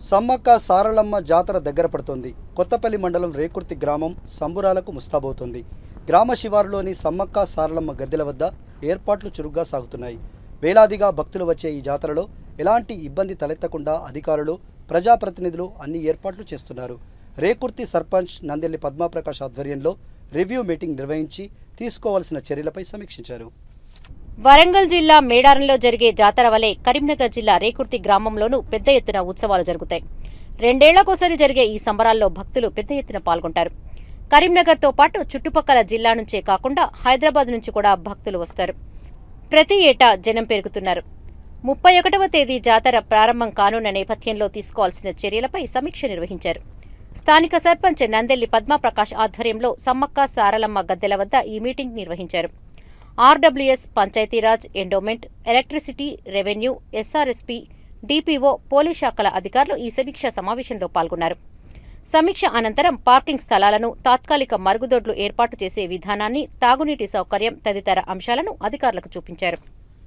సమ్మక్క సారలమ్మ జాతర దగ్గర పడుతోంది కొత్తపల్లి మండలం రేకుర్తి గ్రామం సంబురాలకు ముస్తాబవుతోంది గ్రామ శివారులోని సమ్మక్క సారలమ్మ గద్దెల వద్ద ఏర్పాట్లు చురుగ్గా సాగుతున్నాయి వేలాదిగా భక్తులు వచ్చే ఈ జాతరలో ఎలాంటి ఇబ్బంది తలెత్తకుండా అధికారులు ప్రజాప్రతినిధులు అన్ని ఏర్పాట్లు చేస్తున్నారు రేకుర్తి సర్పంచ్ నందెల్లి పద్మాప్రకాష్ ఆధ్వర్యంలో రివ్యూ మీటింగ్ నిర్వహించి తీసుకోవాల్సిన చర్యలపై సమీక్షించారు వరంగల్ జిల్లా మేడారంలో జరిగే జాతర వలె కరీంనగర్ జిల్లా రేకుర్తి గ్రామంలోనూ పెద్ద ఎత్తున ఉత్సవాలు జరుగుతాయి రెండేళ్లకోసారి జరిగే ఈ సంబరాల్లో భక్తులు పెద్ద ఎత్తున పాల్గొంటారు కరీంనగర్తో పాటు చుట్టుపక్కల జిల్లా నుంచే కాకుండా హైదరాబాద్ నుంచి కూడా భక్తులు వస్తారు ప్రతి ఏటా జనం పెరుగుతున్నారు ముప్పై ఒకటవ తేదీ జాతర ప్రారంభం కానున్న నేపథ్యంలో తీసుకోవాల్సిన చర్యలపై సమీక్ష నిర్వహించారు స్థానిక సర్పంచ్ నందెల్లి పద్మాప్రకాష్ ఆధ్వర్యంలో సమ్మక్క సారలమ్మ గద్దెల వద్ద ఈ మీటింగ్ నిర్వహించారు RWS Panchayati Raj endowment electricity revenue SRSP DPO police శాఖల అధికారులు ఈ సమీక్ష సమావేశంలో పాల్గొన్నారు సమీక్ష అనంతరం పార్కింగ్ స్థలాలను తాత్కాలిక మరుగుదొడ్లు ఏర్పాటు చేసే విధానాన్ని తాగునీటి సౌకర్యం తదితర అంశాలను అధికారులకు చూపించారు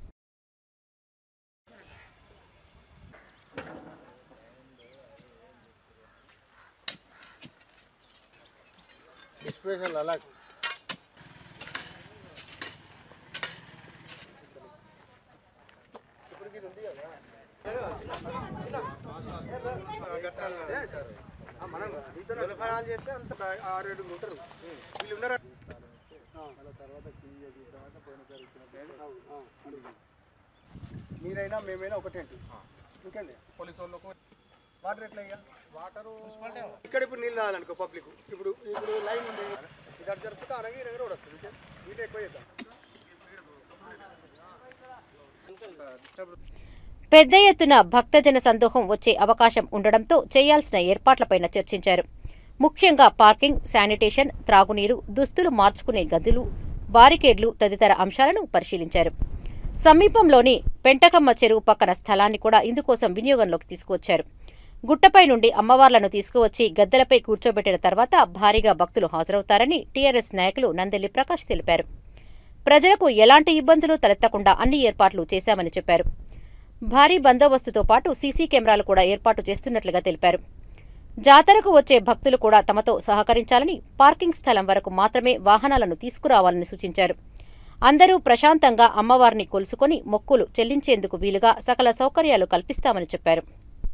స్పెషల్ అలా మనం మీతో వ్యవహారాలు చేస్తే అంత ఆరు ఏడు ఉంటారు వీళ్ళు ఉన్నారా మీరైనా మేమైనా ఒకటేంటి ఇంకండి పోలీసు వాళ్ళకు వాటర్ ఎట్లా ఇక వాటర్ ఇక్కడ ఇప్పుడు నీళ్ళు తాగాలనుకో పబ్లిక్ ఇప్పుడు ఇప్పుడు లైన్ ఉంది ఇది అటు జరుపుకుంటే అలాగే ఇరవై రోడ్ వస్తుంది ఇంకే నీళ్ళు ఎక్కువ చేద్దాం పెద్ద ఎత్తున భక్తజన సందోహం వచ్చే అవకాశం ఉండడంతో చేయాల్సిన ఏర్పాట్లపైన చర్చించారు ముఖ్యంగా పార్కింగ్ శానిటేషన్ త్రాగునీరు దుస్తులు మార్చుకునే గదులు బారికేడ్లు తదితర అంశాలను పరిశీలించారు సమీపంలోని పెంటకమ్మ చెరువు పక్కన స్థలాన్ని కూడా ఇందుకోసం వినియోగంలోకి తీసుకువచ్చారు గుట్టపై నుండి అమ్మవార్లను తీసుకువచ్చి గద్దెలపై కూర్చోబెట్టిన తర్వాత భారీగా భక్తులు హాజరవుతారని టీఆర్ఎస్ నాయకులు నందెల్లి ప్రకాష్ తెలిపారు ప్రజలకు ఎలాంటి ఇబ్బందులు తలెత్తకుండా అన్ని ఏర్పాట్లు చేశామని చెప్పారు భారీ బందోబస్తుతో పాటు సీసీ కెమెరాలు కూడా ఏర్పాటు చేస్తున్నట్లుగా తెలిపారు జాతరకు వచ్చే భక్తులు కూడా తమతో సహకరించాలని పార్కింగ్ స్థలం వరకు మాత్రమే వాహనాలను తీసుకురావాలని సూచించారు అందరూ ప్రశాంతంగా అమ్మవారిని కొలుసుకొని మొక్కులు చెల్లించేందుకు వీలుగా సకల సౌకర్యాలు కల్పిస్తామని చెప్పారు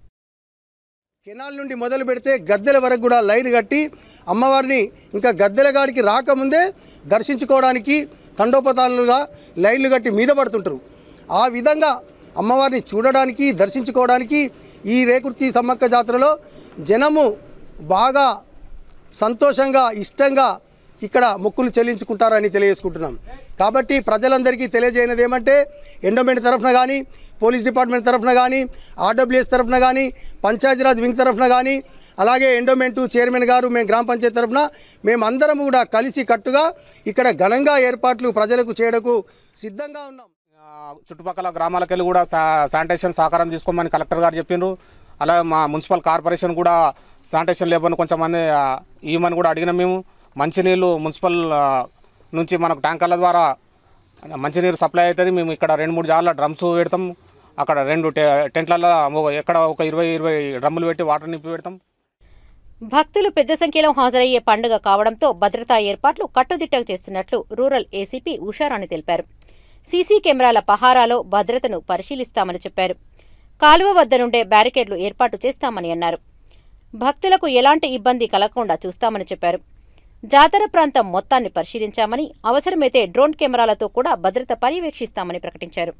కెనాల్ నుండి మొదలు పెడితే గద్దెల వరకు కూడా లైన్ కట్టి అమ్మవారిని ఇంకా గద్దెల గాడికి రాకముందే దర్శించుకోవడానికి తండోపతాలుగా లైన్లు కట్టి మీద పడుతుంటారు ఆ విధంగా అమ్మవారిని చూడడానికి దర్శించుకోవడానికి ఈ రేకుర్తి సమ్మక్క జాతరలో జనము బాగా సంతోషంగా ఇష్టంగా ఇక్కడ మొక్కులు చెల్లించుకుంటారని తెలియజేసుకుంటున్నాం కాబట్టి ప్రజలందరికీ తెలియజేయనది ఏమంటే ఎండోమెంట్ తరఫున కానీ పోలీస్ డిపార్ట్మెంట్ తరఫున కానీ ఆర్డబ్ల్యూఎస్ తరఫున కానీ పంచాయతీరాజ్ వింగ్ తరఫున కానీ అలాగే ఎండోమెంటు చైర్మన్ గారు మేము గ్రామ పంచాయతీ తరఫున మేమందరం కూడా కలిసి కట్టుగా ఇక్కడ ఘనంగా ఏర్పాట్లు ప్రజలకు చేయడకు సిద్ధంగా ఉన్నాం ఆ, చుట్టుపక్కల గ్రామాలకు వెళ్ళి కూడా శా శానిటేషన్ సహకారం తీసుకోమని కలెక్టర్ గారు చెప్పిండ్రు అలాగే మా మున్సిపల్ కార్పొరేషన్ కూడా శానిటేషన్ లేబర్ని కొంచెం మంది ఆ, ఇవ్వమని కూడా అడిగినాం మేము మంచినీళ్ళు మున్సిపల్ ఆ, నుంచి మనకు ట్యాంకర్ల ద్వారా మంచినీరు సప్లై అవుతుంది మేము ఇక్కడ రెండు మూడు జార్ల డ్రమ్స్ పెడతాం అక్కడ రెండు టె టెంట్లలో ఒక- ఎక్కడ ఒక ఇరవై ఇరవై డ్రమ్ములు పెట్టి వాటర్ నింపి పెడతాం భక్తులు పెద్ద సంఖ్యలో హాజరయ్యే పండుగ కావడంతో భద్రతా ఏర్పాట్లు కట్టుదిట్టం చేస్తున్నట్లు రూరల్ ఏసీపీ ఉషారాణి తెలిపారు సీసీ కెమెరాల పహారాలో భద్రతను పరిశీలిస్తామని చెప్పారు కాలువ వద్ద నుండే బ్యారికేడ్లు ఏర్పాటు చేస్తామని అన్నారు భక్తులకు ఎలాంటి ఇబ్బంది కలగకుండా చూస్తామని చెప్పారు జాతర ప్రాంతం మొత్తాన్ని పరిశీలించామని అవసరమైతే డ్రోన్ కెమెరాలతో కూడా భద్రత పర్యవేక్షిస్తామని ప్రకటించారు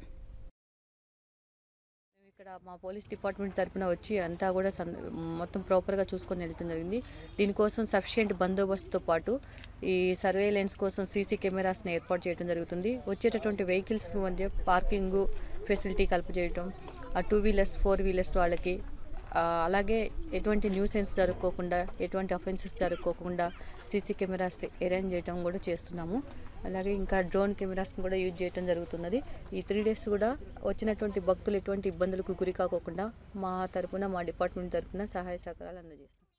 మేము ఇక్కడ మా పోలీస్ డిపార్ట్మెంట్ తరపున వచ్చి అంతా కూడా సంద మొత్తం ప్రాపర్గా చూసుకొని వెళ్ళటం జరిగింది దీనికోసం సఫిషియెంట్ బందోబస్తుతో పాటు ఈ సర్వేలెన్స్ కోసం సీసీ కెమెరాస్ని ఏర్పాటు చేయడం జరుగుతుంది వచ్చేటటువంటి వెహికల్స్ మధ్య పార్కింగ్ ఫెసిలిటీ కల్పజేయటం ఆ టూ వీలర్స్ ఫోర్ వీలర్స్ వాళ్ళకి ఆ, అలాగే ఎటువంటి న్యూసెన్స్ జరుపుకోకుండా ఎటువంటి అఫెన్సెస్ జరుపుకోకుండా సీసీ కెమెరాస్ అరేంజ్ చేయడం కూడా చేస్తున్నాము అలాగే ఇంకా డ్రోన్ కెమెరాస్ని కూడా యూజ్ చేయడం జరుగుతున్నది ఈ త్రీ డేస్ కూడా వచ్చినటువంటి భక్తులు ఎటువంటి ఇబ్బందులకు గురి కాకోకుండా మా తరపున మా డిపార్ట్మెంట్ తరపున సహాయ సహకారాలు అందజేస్తాం